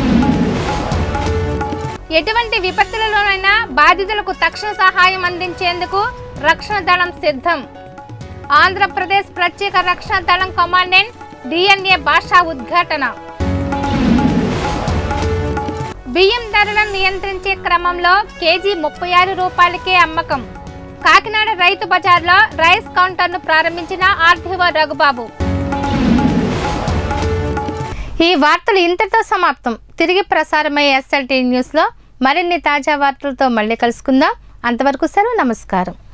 ఎటువంటి విపత్తులలోనైనా బాధితులకు తక్షణ సహాయం అందించేందుకు రక్షణ దళం సిద్ధం ఆంధ్రప్రదేశ్ ప్రత్యేక రక్షణ దళం కమాండెంట్ డిఎన్ఏ భాషా ఉద్ఘాటన బియ్యం ధరలను నియంత్రించే క్రమంలో కేజీ ముప్పై ఆరు రూపాయలకే అమ్మకం కాకినాడ రైతు బజార్లో రైస్ కౌంటర్ను ప్రారంభించిన ఆర్టీఓ రఘుబాబు ఈ వార్తలు ఇంతటితో సమాప్తం తిరిగి ప్రసారమయ్యే ఎస్ఎల్టీ న్యూస్లో మరిన్ని తాజా వార్తలతో మళ్ళీ కలుసుకుందాం అంతవరకు సెలవు నమస్కారం